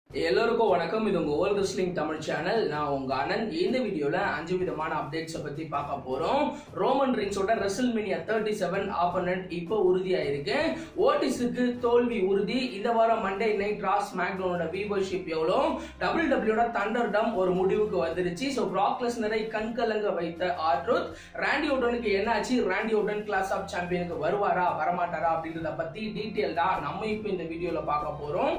எல்லோருக்கும் வணக்கம் இது உங்க ஓல் ரெஸ்லிங் தமிழ் சேனல் நான் உங்க அனந்த் இந்த வீடியோல அஞ்சு விதமான அப்டேட்ஸை பத்தி பார்க்க போறோம் ரோமன் ரிங்ஸோட WrestleMania thirty seven opponent இப்போ உறுதியாயிருக்கு ஓட்டிஸுக்கு தோல்வி உறுதி இந்த வாரம் மண்டே நைட் ராஸ் மேக்டோனோட வியூவர்ஷிப் எவ்வளோ டபிள் டபிள்யூட தண்டர் டம் ஒரு முடிவுக்கு வந்துருச்சு ஸோ பிராக் லெஸ்னரை கண்கலங்க வைத்த ஆட்ருத் ராண்டி ஓட்டனுக்கு என்னாச்சு ராண்டி ஓட்டன் கிளாஸ் ஆஃப் சாம்பியனுக்கு வருவாரா வரமாட்டாரா அப்படின்றத பத்தி டீட்டெயில் தான் நம்ம இப்போ இந்த வீடியோல பார்க்க போறோம்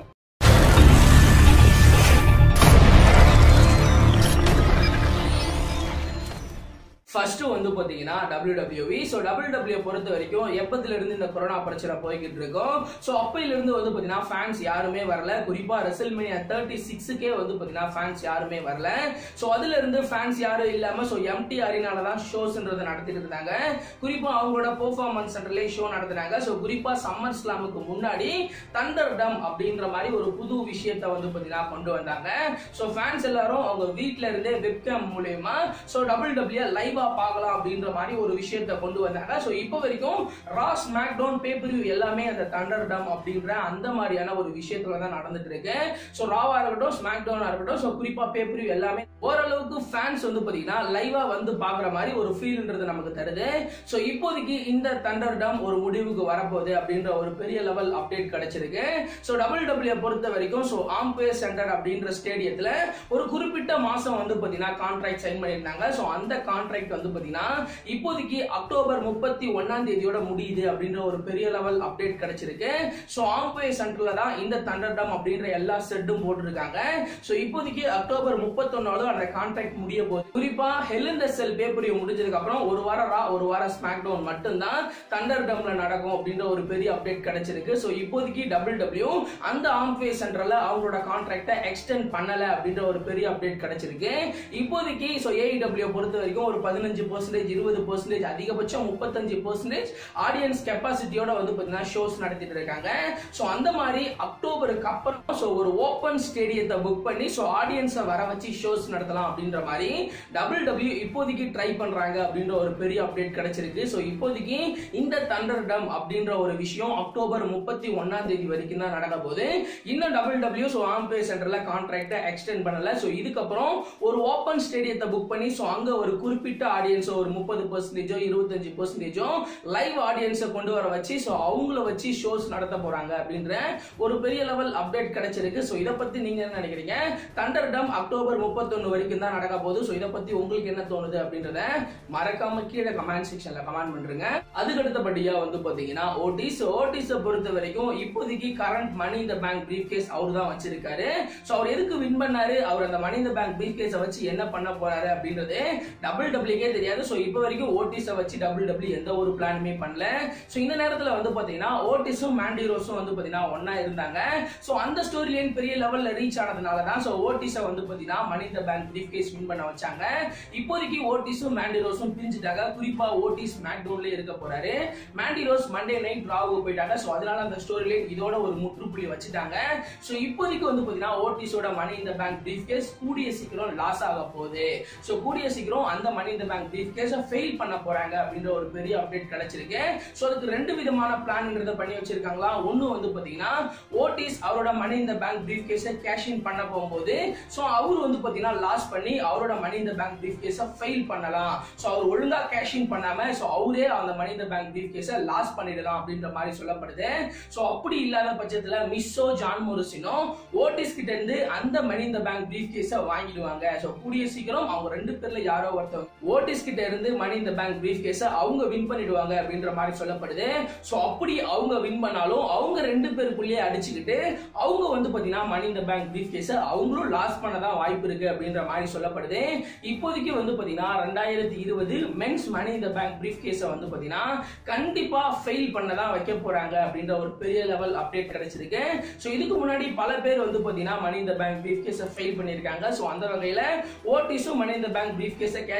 ஃபர்ஸ்ட் வந்து பாத்தீங்கன்னா WWE ஸோ WWE பொறுத்த வரைக்கும் எப்பத்துல இருந்து இந்த கொரோனா பிரச்சனை போய்கிட்டு இருக்கோம் ஸோ அப்பையில இருந்து வந்து பாத்தீங்கன்னா ஃபேன்ஸ் யாருமே வரல குறிப்பா ரெசல்மேனியா தேர்ட்டி சிக்ஸுக்கே வந்து பாத்தீங்கன்னா ஃபேன்ஸ் யாருமே வரல ஸோ அதுல இருந்து ஃபேன்ஸ் யாரும் இல்லாம ஸோ எம்டி அரினால தான் ஷோஸ்ன்றதை நடத்திட்டு இருந்தாங்க குறிப்பா அவங்களோட பெர்ஃபார்மன்ஸ் சென்டர்லேயே ஷோ நடத்தினாங்க ஸோ குறிப்பா சம்மர் ஸ்லாமுக்கு முன்னாடி தண்டர் டம் அப்படின்ற மாதிரி ஒரு புது விஷயத்தை வந்து பாத்தீங்கன்னா கொண்டு வந்தாங்க ஸோ ஃபேன்ஸ் எல்லாரும் அவங்க வீட்ல இருந்தே வெப்கேம் மூலயமா ஸோ டபுள் டபிள்யூ லைவா பார்க்கலாம் அப்படின்ற மாதிரி ஒரு விஷயத்தை கொண்டு வந்தாங்க ஸோ இப்போ வரைக்கும் ராஸ் மேக்டவுன் பேப்பர் எல்லாமே அந்த தண்டர் டம் அப்படின்ற அந்த மாதிரியான ஒரு விஷயத்துல தான் நடந்துட்டு இருக்கு ஸோ ராவா இருக்கட்டும் ஸ்மாக் டவுனா இருக்கட்டும் ஸோ குறிப்பா பேப்பர் எல்லாமே ஓரளவுக்கு ஃபேன்ஸ் வந்து பாத்தீங்கன்னா லைவா வந்து பாக்குற மாதிரி ஒரு ஃபீல்ன்றது நமக்கு தருது ஸோ இப்போதைக்கு இந்த தண்டர் டம் ஒரு முடிவுக்கு வரப்போகுது அப்படின்ற ஒரு பெரிய லெவல் அப்டேட் கிடைச்சிருக்கு ஸோ டபுள் டபிள்யூ பொறுத்த வரைக்கும் ஸோ ஆம்பே சென்டர் அப்படின்ற ஸ்டேடியத்துல ஒரு குறிப்பிட்ட மாசம் வந்து பாத்தீங்கன்னா கான்ட்ராக்ட் சைன் பண்ணியிருந்தாங்க ஸோ அந்த கான்ட்ராக்ட் வந்து பாத்தீங்கன்னா இப்போதைக்கு அக்டோபர் முப்பத்தி ஒன்னாம் தேதியோட முடியுது அப்படின்ற ஒரு பெரிய லெவல் அப்டேட் கிடைச்சிருக்கு ஸோ ஆம்பே சென்டர்ல தான் இந்த தண்டர் டம் அப்படின்ற எல்லா செட்டும் போட்டிருக்காங்க ஸோ இப்போதைக்கு அக்டோபர் முப்பத்தொன்னோட அந்த கான்ட்ராக்ட் முடிய போகுது குறிப்பா ஹெல் இந்த செல் பேப்பர் முடிஞ்சதுக்கு அப்புறம் ஒரு வாரம் ரா ஒரு வாரம் ஸ்மாக் டவுன் மட்டும்தான் தண்டர் டம்ல நடக்கும் அப்படின்ற ஒரு பெரிய அப்டேட் கிடைச்சிருக்கு ஸோ இப்போதைக்கு டபுள் டபிள்யூ அந்த ஆம்பே சென்டர்ல அவங்களோட கான்ட்ராக்டை எக்ஸ்டெண்ட் பண்ணல அப்படின்ற ஒரு பெரிய அப்டேட் கிடைச்சிருக்கு இப்போதைக்கு ஸோ ஏஇடபிள்யூ பொறுத்த வரைக்கும் ஒரு பதினஞ்சு பர்சன்டேஜ் இருபது பர்சன்டேஜ் அதிகபட்சம் முப்பத்தஞ்சு பர்சன்டேஜ் ஆடியன்ஸ் கெப்பாசிட்டியோட வந்து பார்த்தீங்கன்னா ஷோஸ் நடத்திட்டு இருக்காங்க ஸோ அந்த மாதிரி அக்டோபருக்கு அப்புறம் ஸோ ஒரு ஓப்பன் ஸ்டேடியத்தை புக் பண்ணி ஸோ ஆடியன்ஸை வர வச்சு ஷோஸ் நடத்தலாம் அப்படின்ற மாதிரி டபுள் டபிள்யூ இப்போதைக்கு ட்ரை பண்றாங்க அப்படின்ற ஒரு பெரிய அப்டேட் கிடைச்சிருக்கு ஸோ இப்போதைக்கு இந்த தண்டர் டம் அப்படின்ற ஒரு விஷயம் அக்டோபர் முப்பத்தி ஒன்னாம் தேதி வரைக்கும் தான் நடக்க போகுது இன்னும் டபுள் டபிள்யூ ஸோ ஆம்பே சென்டர்ல கான்ட்ராக்டை எக்ஸ்டெண்ட் பண்ணல ஸோ இதுக்கப்புறம் ஒரு ஓப்பன் ஸ்டேடியத்தை புக் பண்ணி ஸோ அங்க ஒரு குறிப்பிட்ட ஆடியன்ஸ் ஒரு முப்பது பர்சன்டேஜோ இருபத்தஞ்சு பர்சன்டேஜோ லைவ் ஆடியன்ஸை கொண்டு வர வச்சு ஸோ அவங்கள வச்சு ஷோஸ் நடத்த போறாங்க அப்படின்ற ஒரு பெரிய லெவல் அப்டேட் கிடைச்சிருக்கு ஸோ இதை பத்தி நீங்க என்ன நினைக்கிறீங்க தண்டர் டம் அக்டோபர் முப்பத்தொன்னு வரைக்கும் தான் நடக்க போகுது ஸோ இதை பத்தி உங்களுக்கு என்ன தோணுது அப்படின்றத மறக்காம கீழே கமெண்ட் செக்ஷன்ல கமெண்ட் பண்றீங்க அதுக்கு அடுத்தபடியா வந்து பாத்தீங்கன்னா ஓட்டிஸ் ஓட்டிஸை பொறுத்த வரைக்கும் இப்போதைக்கு கரண்ட் மணி இந்த பேங்க் பிரீஃப் கேஸ் அவர் தான் வச்சிருக்காரு ஸோ அவர் எதுக்கு வின் பண்ணாரு அவர் அந்த மணி இந்த பேங்க் பிரீஃப் கேஸை வச்சு என்ன பண்ண போறாரு அப்படின்றது டபுள் டபிள்யூக்கே தெரியாது ஸோ இப்போ வரைக்கும் ஓட்டிஸை வச்சு டபுள் டபிள்யூ எந்த ஒரு பிளானுமே பண்ணல ஸோ இந்த நேரத்தில் வந்து பாத்தீங்கன்னா ஓட்டிஸும் மேண்டிரோஸும் வந்து பாத்தீங்கன்னா ஒன்னா இருந்தாங்க ஸோ அந்த ஸ்டோரி லைன் பெரிய லெவல்ல ரீச் ஆனதுனால தான் ஸோ ஓட்டிஸை வந்து பாத்தீங்கன்னா money in the bank brief case win பண்ண வச்சாங்க இப்போதைக்கு ஓட்டிஸும் மேண்டிரோஸும் பிரிஞ்சுட்டாங்க குறிப்பா ஓட்டிஸ் மேக்டவுன்ல இருக்க போறாரு மேண்டிரோஸ் மண்டே நைட் ராவு போயிட்டாங்க ஸோ அதனால அந்த ஸ்டோரி லைன் இதோட ஒரு முற்றுப்புள்ளி வச்சுட்டாங்க ஸோ இப்போதைக்கு வந்து பாத்தீங்கன்னா ஓட்டிஸோட மணி இந்த பேங்க் பிரீஃப் கேஸ் கூடிய சீக்கிரம் லாஸ் ஆக போகுது ஸோ கூடிய சீக்கிரம் அந்த மணி இந்த பேங்க் பிரீஃப் கேஸை ஃபெயில் பண்ண போறாங்க அப்படின்ற ஒரு பெரிய அப்டேட் கிடைச்சிருக்கு ஸோ அதுக்கு ரெண்டு விதமான பிளான்ன்றத பண்ணி வச்சிருக்காங்களா ஒன்று வந்து பாத்தீங்கன்னா ஓட்டிஸ் அவரோட மணி இந்த பேங்க் பிரீஃப் கேஸை கேஷ் இன் பண்ண போகும்போது ஸோ அவர் வந்து பாத்தீங்கன்னா லாஸ் பண்ணி அவரோட மணி இந்த பேங்க் பிரீஃப் கேஸை ஃபெயில் பண்ணலாம் ஸோ அவர் ஒழுங்கா கேஷ் இன் பண்ணாம ஸோ அவரே அந்த மணி இந்த பேங்க் பிரீஃப் கேஸை லாஸ் பண்ணிடலாம் அப்படின்ற மாதிரி சொல்லப்படுது ஸோ அப்படி இல்லாத பட்சத்தில் மிஸ்ஸோ ஜான் மோரிசினோ ஓட்டிஸ் கிட்ட இருந்து அந்த மணி இந்த பேங்க் பிரீஃப் கேஸை வாங்கிடுவாங்க ஸோ கூடிய சீக்கிரம் அவங்க ரெண்டு பேர்ல யாரோ ஒருத்தவங்க ஓட்டிஸ் கிட்ட இருந்து மணி இந்த பேங்க் பிரீஃப் கேஸை அவங்க வின் பண்ணிடுவாங்க அப்படின்ற மாதிரி சொல்லப்படுது ஸோ அப்படி அவங்க வின் பண்ணாலும் அவங்க ரெண்டு பேருக்குள்ளேயே அடிச்சுக்கிட்டு அவங்க வந்து பாத்தீங்கன்னா மணி இந்த பேங்க் பிரீஃப் கேஸை அவங்களும் லாஸ் பண்ண தான் வாய்ப்பு இருக்கு அப்படின்ற மாதிரி சொல்லப்படுது இப்போதைக்கு வந்து பாத்தீங்கன்னா ரெண்டாயிரத்தி இருபது மென்ஸ் மணி இந்த பேங்க் பிரீஃப் கேஸை வந்து பாத்தீங்கன்னா கண்டிப்பா ஃபெயில் பண்ண தான் வைக்க போறாங்க அப்படின்ற ஒரு பெரிய லெவல் அப்டேட் கிடைச்சிருக்கு ஸோ இதுக்கு முன்னாடி பல பேர் வந்து பாத்தீங்கன்னா மணி இந்த பேங்க் பிரீஃப் கேஸை ஃபெயில் பண்ணியிருக்காங்க ஸோ அந்த வகையில ஓட்டிஸும் மணி இந்த பேங்க் பிரீஃப் கேஸை கேஷ் இன் பண்ணி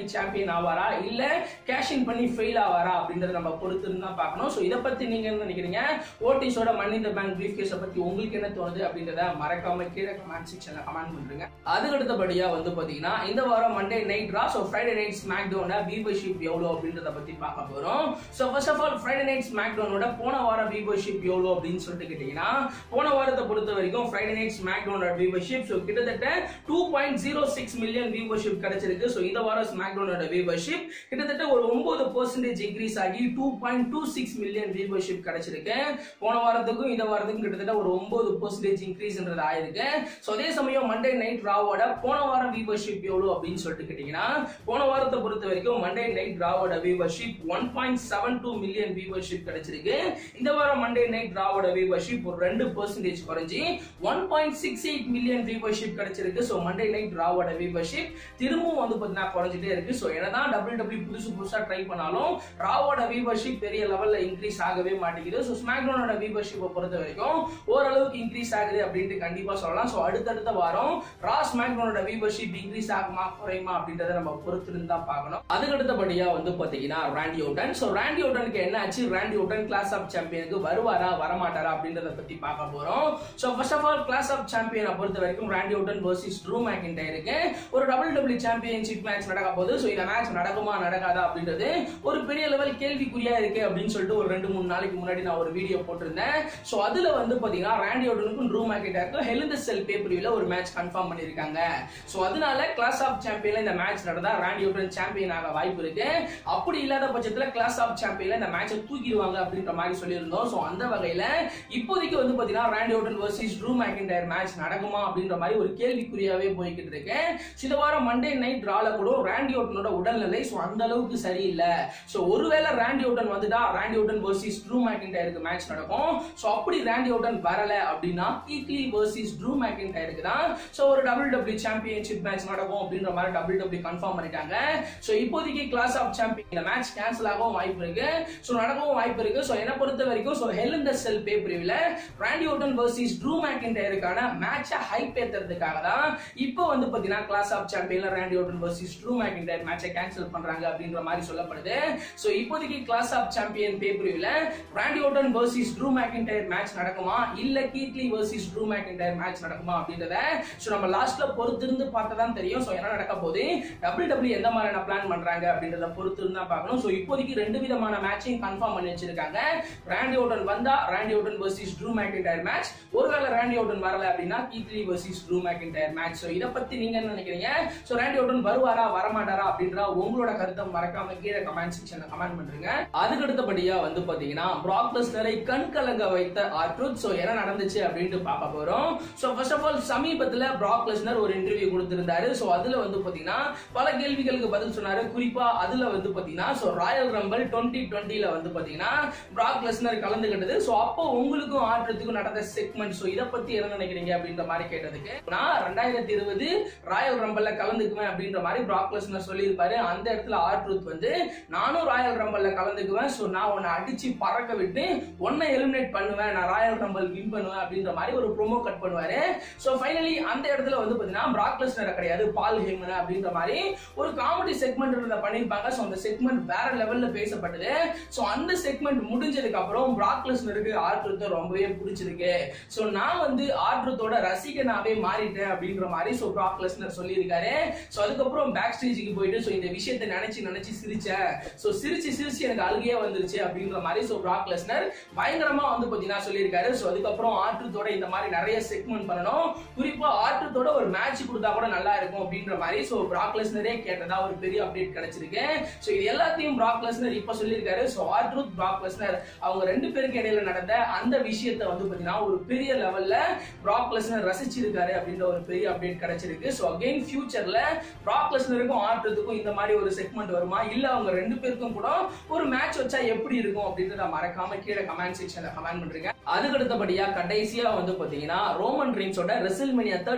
சாம்பியன் ஆவாரா இல்ல கேஷ் இன் பண்ணி ஃபெயில் ஆவாரா அப்படின்றத நம்ம பொறுத்து தான் பார்க்கணும் ஸோ இதை பத்தி நீங்க என்ன நினைக்கிறீங்க ஓட்டிஸோட மணி இந்த பேங்க் பிரீஃப் கேஸை பத்தி உங்களுக்கு என்ன தோணுது அப்படின்றத மறக்காம கீழே கமெண்ட் செக்ஷன்ல கமெண்ட் பண்றீங்க அதுக்கு அடுத்தபடியா வந்து பாத்தீங்கன்னா இந்த வாரம் Monday night Raw so Friday night ஸ்மாக் டவுன வியூவர்ஷிப் எவ்வளோ அப்படின்றத பத்தி பார்க்க போறோம் so first of all Friday night ஸ்மாக் டவுனோட போன வாரம் வியூவர்ஷிப் எவ்வளோ அப்படின்னு சொல்லிட்டு கேட்டீங்கன்னா போன வாரத்தை பொறுத்த வரைக்கும் ஃப்ரைடே நைட் ஸ்மாக் டவுனோட வியூவர்ஷிப் ஸோ கிட்டத்தட்ட two point zero six million viewership கிடைச்சிருக்கு ஸோ இந்த வாரம் ஸ்மாக் டவுனோட வியூவர்ஷிப் கிட்டத்தட்ட ஒரு ஒன்பது பர்சன்டேஜ் இன்க்ரீஸ் ஆகி two point two six million viewership கிடைச்சிருக்கு போன வாரத்துக்கும் இந்த வாரத்துக்கும் கிட்டத்தட்ட ஒரு ஒன்பது பர்சன்டேஜ் இன்க்ரீஸ்ன்றது ஆயிருக்கு ஸோ அதே சமயம் மண்டே நைட் ராவோட போன வாரம் வியூவர்ஷிப் எவ்வளோ அப்படின்னு சொல்லிட்டு கேட்டீங்கன்னா போன வாரத்தை பொறுத்த வரைக்கும் மண்டே நைட் ராவோட viewership one point seven two million viewership கிடைச்சிருக்கு இந்த வாரம் மண்டே நைட் ராவோட வியூவர்ஷிப் ஒரு ரெண்டு பர்சன்டேஜ் குறைஞ்சி one point six eight million viewership கிடைச்சிருக்கு ஸோ மண்டே நைட் ராவோட வியூவர்ஷிப் திரும்பவும் வந்து பார்த்தீங்கன்னா குறைஞ்சிட்டே இருக்கு ஸோ என்னதான் டபிள்யூ டபிள்யூ புதுசு புதுசாக ட்ரை பண்ணாலும் ராவோட வியூவர்ஷிப் பெரிய லெவலில் இன்க்ரீஸ் ஆகவே மாட்டேங்குது ஸோ ஸ்மாக்டவுனோட வியூவர்ஷிப்பை பொறுத்த வரைக்கும் ஓரளவுக்கு இன்க்ரீஸ் ஆகுது அப்படின்ட்டு கண்டிப்பா சொல்லலாம் ஸோ அடுத்தடுத்த வாரம் ரா ஸ்மாக்டவுனோட வியூவர்ஷிப் இன்க்ரீஸ் ஆகுமா குறையுமா அப்படின்றத நம்ம பொறுத்திருந்து தான் பார்க்கணும் அதுக்கு அடுத்தபடியா வந்து பாத்தீங்கன்னா ராண்டி ஓட்டன் ஸோ ராண்டி ஓட்டனுக்கு என்ன ஆச்சு ராண்டி ஓட்டன் கிளாஸ் ஆஃப் சாம்பியனுக்கு வருவாரா வரமாட்டாரா அப்படின்றத பத்தி பார்க்க போறோம் so first of all Clash of சாம்பியனை பொறுத்த வரைக்கும் ராண்டி ஓட்டன் வர்சஸ் ட்ரூ மேக்கின்டருக்கு ஒரு டபுள் டபுள் சாம்பியன்ஷிப் மேட்ச் நடக்க போகுது ஸோ இந்த மேட்ச் நடக்குமா நடக்காதா அப்படின்றது ஒரு பெரிய லெவல் கேள்விக்குறியா இருக்கு அப்படின்னு சொல்லிட்டு ஒரு ரெண்டு மூணு நாளைக்கு முன்னாடி நான் ஒரு வீடியோ போட்டிருந்தேன் ஸோ அதுல வந்து பாத்தீங்கன்னா ராண்டி ஓட்டனுக்கும் ட்ரூ மேக்கின்டருக்கும் ஹெலிந்த செல் பேப்பரியில் ஒரு மேட்ச் கன்ஃபார்ம் பண்ணியிருக்காங்க ஸோ அதனால கிளாஸ் ஆஃப் சாம்பியன்ல இந்த மேட்ச் நடந்தா ராண்டி ஓட்டன் சாம்பியன் ஆக வாய்ப்பு இருக்கு அப்படி இல்லாத பட்சத்துல கிளாஸ் ஆஃப் சாம்பியன்ல இந்த மேட்சை தூக்கிடுவாங்க அப்படின்ற மாதிரி சொல்லியிருந்தோம் ஸோ அந்த வகையில இப்போதைக்கு வந்து பாத்தீங்கன்னா Randy Orton versus Drew McIntyre match நடக்குமா அப்படின்ற மாதிரி ஒரு கேள்விக்குறியாவே போய்கிட்டு இருக்கு ஸோ இந்த வாரம் மண்டே நைட் ட்ரால கூட ராண்டி ஓட்டனோட உடல்நிலை ஸோ அந்த அளவுக்கு சரியில்லை ஸோ ஒருவேளை ராண்டி ஓட்டன் வந்துட்டா ராண்டி ஓட்டன் வர்சஸ் ட்ரூ மேக்கின்டயருக்கு மேட்ச் நடக்கும் ஸோ அப்படி ராண்டி ஓட்டன் வரல அப்படின்னா கீக்லி வர்சஸ் ட்ரூ மேக்கின்டயருக்கு தான் ஸோ ஒரு டபுள் டபிள்யூ சாம்பியன்ஷிப் மேட்ச் நடக்கும் அப்படின்ற மாதிரி டபுள் டபிள்யூ கன்ஃபார்ம் பண்ணிட்டாங்க ஸோ இப்போதைக்கு கிளாஸ் ஆஃப் சாம்பியன் இந்த மேட்ச் கேன்சல் ஆகவும் வாய்ப்பு இருக்கு ஸோ நடக்கவும் வாய்ப்பு இருக்கு ஸோ என்ன பொறுத்த வரைக்கும் ஸோ ஹெல் இந்த செல் பே பிரிவில் ராண்டி ஓட்டன் வர்சஸ் ட்ரூ மேக்கின்டயருக்கான மேட்சை ஹைப் ஏத்துறதுக்காக தான் இப்போ வந்து பார்த்தீங்கன்னா கிளாஸ் ஆஃப் சாம்பியன்ல Randy Orton versus Drew McIntyre மேட்சை கேன்சல் பண்றாங்க அப்படின்ற மாதிரி சொல்லப்படுது ஸோ இப்போதைக்கு கிளாஸ் ஆஃப் சாம்பியன் பே பிரிவில் Randy Orton versus Drew McIntyre match நடக்குமா இல்ல Keith Lee versus Drew McIntyre match நடக்குமா அப்படின்றத ஸோ நம்ம லாஸ்ட்ல பொறுத்திருந்து பார்த்தா தான் தெரியும் ஸோ என்ன நடக்க போகுது டபிள்யூ டபிள்யூ எந்த மாதிரியான பிளான் பண்றாங்க அப்படின்றத பொறுத்து இருந்தா பார்க்கணும் ஸோ இப்போதைக்கு ரெண்டு விதமான மேட்சையும் கன்ஃபார்ம் பண்ணி வச்சிருக்காங்க ராண்டி ஓட்டன் வந்தா Randy Orton versus Drew McIntyre match ஒருவேளை ராண்டி ஓட்டன் வரல அப்படின்னா Keith Lee versus Drew McIntyre match so இதை பத்தி நீங்க என்ன நினைக்கிறீங்க ஸோ ராண்டி ஓட்டன் வருவாரா வரமாட்டாரா அப்படின்ற உங்களோட கருத்தை மறக்காம கீழே கமெண்ட் செக்ஷன்ல கமெண்ட் பண்றீங்க அதுக்கு அடுத்தபடியா வந்து பாத்தீங்கன்னா ப்ராக் லெஸ்னரை கண் கலங்க வைத்த ஆர்ட்ரூத் ஸோ என்ன நடந்துச்சு அப்படின்ட்டு பார்க்க போறோம் ஸோ ஃபர்ஸ்ட் ஆஃப் ஆல் சமீபத்தில் ப்ராக் லெஸ்னர் ஒரு இன்டர்வியூ கொடுத்திருந்தாரு ஸோ அதுல வந்து பாத்தீங்கன்னா பல கேள்விகளுக்கு பதில் சொன்னாரு குறிப்பா அதுல வந்து பாத்தீங்கன்னா ஸோ ராயல் ரம்பல் டுவெண்ட்டி டுவெண்ட்டில வந்து பாத்தீங்கன்னா ப்ராக் லெஸ்னர் கலந்துகிட்டது ஸோ அப்போ உங்களுக்கும் ஆடுறதுக்கும் நடந்த செக்மெண்ட் ஸோ இதை பத்தி என்ன நினைக்கிறீங்க அப்படின்ற மாதிரி கேட்டதுக்கு நான் ரெண்டாயிரத்தி இருபது ராயல் ரம்பல்ல கலந்துக்குவேன் அப்படின்ற மாதிரி ப்ராக் லெஸ்னர் சொல்லியிருப்பாரு அந்த இடத்துல ஆர்ட்ரூத் வந்து நானும் ராயல் ரம்பல்ல கலந்துக்குவேன் ஸோ நான் உன்னை அடிச்சு பறக்க விட்டு உன்னை எலிமினேட் பண்ணுவேன் நான் ராயல் ரம்பல் வின் பண்ணுவேன் அப்படின்ற மாதிரி ஒரு ப்ரோமோ கட் பண்ணுவாரு ஸோ ஃபைனலி அந்த இடத்துல வந்து பாத்தீங்கன்னா ப்ராக் லெஸ்னர் கிடையாது பால் ஹேமன் அப்படின்ற மாதிரி ஒரு காமெடி செக்மெண்ட் பண்ணியிருப்பாங்க ஸோ அந்த செக்மெண்ட் வேற லெவல்ல பேசப்பட்டது ஸோ அந்த செக்மெண்ட் முடிஞ்சதுக்கு அப்புறம் ப்ராக் லெஸ்னருக்கு ஆர்ட்ரூத்தை ரொம்பவே பிடிச்சிருக்கு ஸோ நான் வந்து ஆர்ட்ரூத்தோட ரசிகனாவே மாறிட்டேன் அப்படின்ற மாதிரி ஸோ ப்ராக் லெஸ்னர் சொல்லியிருக்காரு ஸோ அதுக்கப்புறம் பேக் ஸ்டேஜுக்கு போயிட்டு ஸோ இந்த விஷயத்தை நினைச்சு நினைச்சு சிரிச்சேன் ஸோ சிரிச்சு சிரிச்சு எனக்கு அழுகையே வந்துருச்சு அப்படின்ற மாதிரி ஸோ ப்ராக் லெஸ்னர் பயங்கரமா வந்து பாத்தீங்கன்னா சொல்லியிருக்காரு ஸோ அதுக்கப்புறம் ஆற்றத்தோட இந்த மாதிரி நிறைய செக்மெண்ட் பண்ணணும் குறிப்பா ஆற்றத்தோட ஒரு மேட்ச் கொடுத்தா கூட நல்லா இருக்கும் அப்படின்ற மாதிரி ஸோ ப்ராக் லெஸ்னரே கேட்டதா ஒரு பெரிய அப்டேட் கிடைச்சிருக்கு ஸோ இது எல்லாத்தையும் ப்ராக் லெஸ்னர் இப்ப சொல்லியிருக்காரு ஸோ ஆர்ட்ரூத் ப்ராக் லெஸ்னர் அவங்க ரெண்டு பேருக்கு இடையில நடந்த அந்த விஷயத்தை வந்து பாத்தீங்கன்னா ஒரு பெரிய லெவல்ல ப்ராக் லெஸ்னர் ரசிச்சிருக்காரு அப்படின்ற ஒரு பெரிய அப்டேட் கிடைச்சிருக்கு ஸோ அகைன் ஃபியூச்சர்ல ப்ராக் லெஸ்னருக்கும் ஆர்ட்ரத்துக்கும் இந்த மாதிரி ஒரு செக்மெண்ட் வருமா இல்ல அவங்க ரெண்டு பேருக்கும் கூட ஒரு மேட்ச் வச்சா எப்படி இருக்கும் அப்படின்றத மறக்காம கீழே கமெண்ட் செக்ஷன்ல கமெண்ட் பண்றீங்க அதுக்கு அடுத்தபடியா கடைசியா வந்து பாத்தீங்கன்னா ரோமன் ரீன்ஸோட WrestleMania thirty seven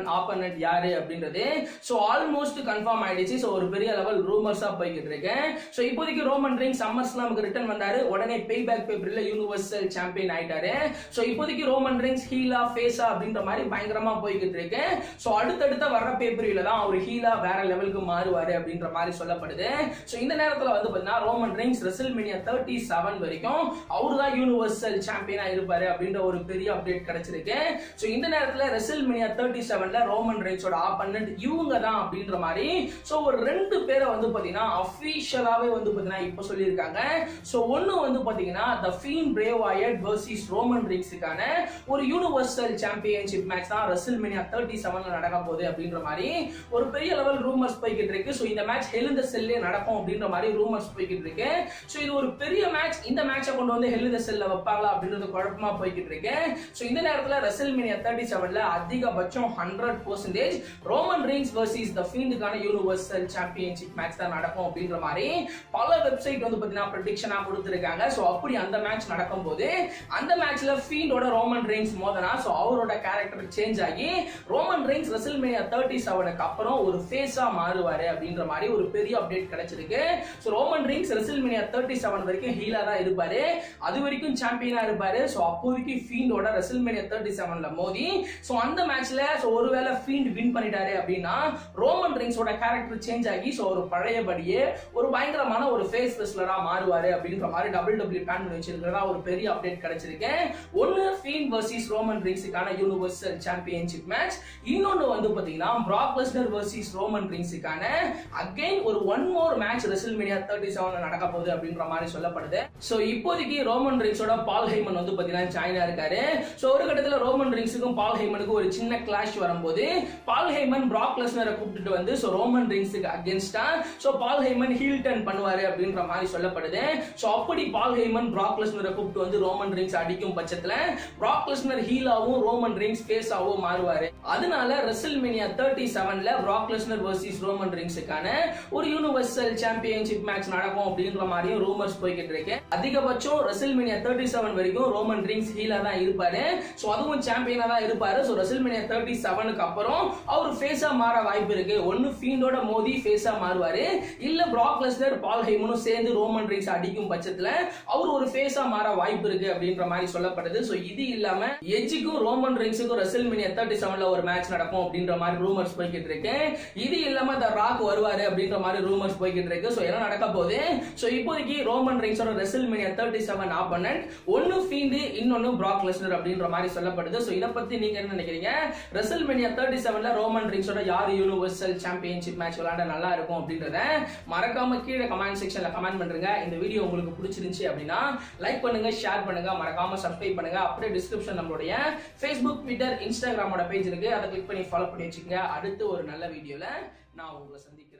seven opponent யாரு அப்படின்றது ஸோ ஆல்மோஸ்ட் கன்ஃபார்ம் ஆயிடுச்சு ஸோ ஒரு பெரிய லெவல் ரூமர்ஸா போய்கிட்டு இருக்கு ஸோ இப்போதைக்கு ரோமன் ரிங் சம்மர்ஸ் நமக்கு ரிட்டர்ன் வந்தாரு உடனே பே பேக் பேப்பர்ல யூனிவர்சல் சாம்பியன் ஆயிட்டாரு ஸோ இப்போதைக்கு ரோமன் ரிங்ஸ் ஹீலா ஃபேஸா அப்படின்ற மாதிரி பயங்கரமா போய்கிட்டு இருக்கு ஸோ அடுத்தடுத்த வர்ற பேப்பரியில தான் அவர் ஹீலா வேற லெவலுக்கு மாறுவாரு அப்படின்ற மாதிரி சொல்லப்படுது ஸோ இந்த நேரத்தில் வந்து பார்த்தீங்கன்னா Roman Reigns WrestleMania thirty seven வரைக்கும் அவரு தான் யூனிவர்சல் சாம்பியனா இருப்பாரு அப்படின்ற ஒரு பெரிய அப்டேட் கிடைச்சிருக்கு ஸோ இந்த நேரத்தில் ரெசில் மினியா தேர்ட்டி செவன்ல ரோமன் ரிங்ஸோட ஆப்பனண்ட் இவங்க தான் அப்படின்ற மாதிரி ஸோ ஒரு ரெண்டு பேரை வந்து பார்த்தீங்கன்னா அஃபீஷியலாகவே வந்து பார்த்தீங்கன்னா இப்போ சொல்லியிருக்காங்க ஸோ ஒன்று வந்து பார்த்தீங்கன்னா the Fiend Bray Wyatt versus Roman ரிங்ஸுக்கான ஒரு யூனிவர்சல் சாம்பியன்ஷிப் மேட்ச் தான் ரெசில் மினியா தேர்ட்டி செவன்ல நடக்க போகுது அப்படின்ற மாதிரி ஒரு பெரிய லெவல் ரூமர்ஸ் போய்கிட்டு இருக்கு ஸோ இந்த மேட்ச் ஹெலிந்த செல்லே நடக்கும் அப்படின்ற மாதிரி ரூமர்ஸ் போய்கிட்டு இருக்கு ஸோ இது ஒரு பெரிய மேட்ச் இந்த மேட்சை கொண்டு வந்து ஹெலிந்த செல்ல வைப்பாங்களா அப்படின்றது குழப்பமா போய்கிட்டு இருக்கு ஸோ இந்த நேரத்தில் ரெசில் மினியா தேர்ட்டி செவன்ல அதிகபட்சம் hundred percentage Roman Reigns versus the ஃபீல்டுக்கான யூனிவர்சல் சாம்பியன்ஷிப் மேட்ச் தான் நடக்கும் அப்படின்ற மாதிரி பல வெப்சைட் வந்து பார்த்தீங்கன்னா ப்ரொடிக்ஷனா கொடுத்துருக்காங்க ஸோ அப்படி அந்த மேட்ச் நடக்கும்போது அந்த மேட்ச்ல ஃபீல்டோட ரோமன் ரிங்ஸ் மோதனா ஸோ அவரோட கேரக்டர் சேஞ்ச் ஆகி Roman Reigns WrestleMania thirty செவனுக்கு அப்புறம் ஒரு ஃபேஸா மாறுவாரு அப்படின்ற மாதிரி ஒரு பெரிய அப்டேட் கிடைச்சிருக்கு so Roman Reigns WrestleMania thirty seven வரைக்கும் ஹீலா தான் இருப்பாரு அது வரைக்கும் சாம்பியனா இருப்பாரு ஸோ அப்போதைக்கு ஃபீண்டோட ரெசில் மினியா தேர்ட்டி செவன்ல மோதி ஸோ அந்த மேட்ச்ல ஸோ ஒருவேளை ஃபீண்ட் வின் பண்ணிட்டாரு அப்படின்னா ரோமன் ரிங்ஸோட கேரக்டர் சேஞ்ச் ஆகி ஸோ ஒரு பழையபடியே ஒரு பயங்கரமான ஒரு ஃபேஸ் ரெஸ்லரா மாறுவாரு அப்படின்ற மாதிரி டபுள் டபிள்யூ பிளான் பண்ணி வச்சிருக்கிறதா ஒரு பெரிய அப்டேட் கிடைச்சிருக்கு ஒன்னு ஃபீன் வர்சஸ் ரோமன் ரிங்ஸுக்கான யூனிவர்சல் சாம்பியன்ஷிப் மேட்ச் இன்னொன்னு வந்து பாத்தீங்கன்னா பிராக் லெஸ்னர் வர்சஸ் ரோமன் ரிங்ஸுக்கான அகைன் ஒரு one more match WrestleMania thirty செவன்ல நடக்க போகுது அப்படின்ற மாதிரி சொல்லப்படுது ஸோ இப்போதைக்கு ரோமன் ரிங்ஸோட பால் ஹைமன் வந்து பாத்தீங்கன்னா சாய்னா இருக்காரு ஸோ ஒரு கட்டத்தில் ரோமன் ரிங்ஸுக்கும் பால் ஹைமனுக்கும் ஒரு சின்ன கிளாஷ் வரும்போது பால் ஹைமன் பிராக் லெஸ்னரை கூப்பிட்டுட்டு வந்து ஸோ ரோமன் ரிங்ஸுக்கு அகேன்ஸ்டா so Paul Heyman heel turn பண்ணுவாரு அப்படின்ற மாதிரி சொல்லப்படுது ஸோ அப்படி பால் ஹைமன் பிராக் லெஸ்னரை கூப்பிட்டு வந்து ரோமன் ரிங்ஸ் அடிக்கும் பட்சத்துல பிராக் லெஸ்னர் ஹீலாவும் ரோமன் ரிங்ஸ் ஃபேஸாவும் மாறுவாரு அதனால ரெசில் மினியா தேர்ட்டி செவன்ல பிராக் லெஸ்னர் வர்சஸ் ரோமன் ரிங்ஸுக்கான ஒரு யூனிவர்சல் சாம்பியன்ஷிப் மேட்ச் நடக்கும் அப்படின்ற மாதிரியும் ரூமர்ஸ் போய்கிட்டு இருக்கு அதிகபட்சம் ரெசில் மினியா தேர்ட்டி செவன் வரைக்கும் ரோமன் ரிங்ஸ் ஹீலா தான் இருப்பாரு ஸோ அதுவும் சாம்பியனா தான் இருப்பாரு ஸோ ரெசில் மினியா தேர்ட்டி செவனுக்கு அப்புறம் அவர் ஃபேஸா மாற வாய்ப்பு இருக்கு ஒன்னு ஃபீண்டோட மோதி ஃபேஸா மாறுவாரு இல்ல பிராக் லெஸ்னர் பால் ஹைமனும் சேர்ந்து ரோமன் ரிங்ஸ் அடிக்கும் பட்சத்துல அவர் ஒரு ஃபேஸா மாற வாய்ப்பு இருக்கு அப்படின்ற மாதிரி சொல்லப்படுது ஸோ இது இல்லாம எஜ்ஜுக்கும் ரோமன் ரிங்ஸுக்கும் ரெசில் மினியா தேர்ட்டி செவன்ல ஒரு மேட்ச் நடக்கும் அப்படின்ற மாதிரி ரூமர்ஸ் போய்கிட்டு இருக்கு இது இல்லாம த ராக் வருவாரு அப்படின்ற மாதிரி ரூமர்ஸ் போய்கிட்டு இருக்கு ஸோ என்ன நடக்க போகுது ஸோ இப்போதைக்கு ரோமன் ரிங்ஸோட WrestleMania thirty seven opponent ஒன்னு ஃபீண்டு இன்னொன்னு பிராக் லெஸ்னர் அப்படின்ற மாதிரி சொல்லப்படுது ஸோ இதை பத்தி நீங்க என்ன நினைக்கிறீங்க ரெசில் மினியா தேர்ட்டி செவன்ல ரோமன் ரிங்ஸோட யார் யூனிவர்சல் சாம்பியன்ஷிப் மேட்ச் விளையாட நல்லா இருக்கும் அப்படின்றத மறக்காம கீழே கமெண்ட் செக்ஷன்ல கமெண்ட் பண்றீங்க இந்த வீடியோ உங்களுக்கு பிடிச்சிருந்துச்சு அப்படின்னா லைக் பண்ணுங்க ஷேர் பண்ணுங்க மறக்காம சப்ஸ்கிரைப் பண்ணுங்க அப்படியே டிஸ்கிரிப்ஷன் நம்மளுடைய ஃபேஸ்புக் ட்விட்டர் இன்ஸ்டாகிராமோட பேஜ் இருக்கு அதை கிளிக் பண்ணி ஃபாலோ பண்ணி வச்சுக்கோங்க அடுத்து ஒரு நல்ல வீடியோல நான் உங்களை சந்திக்கிறேன்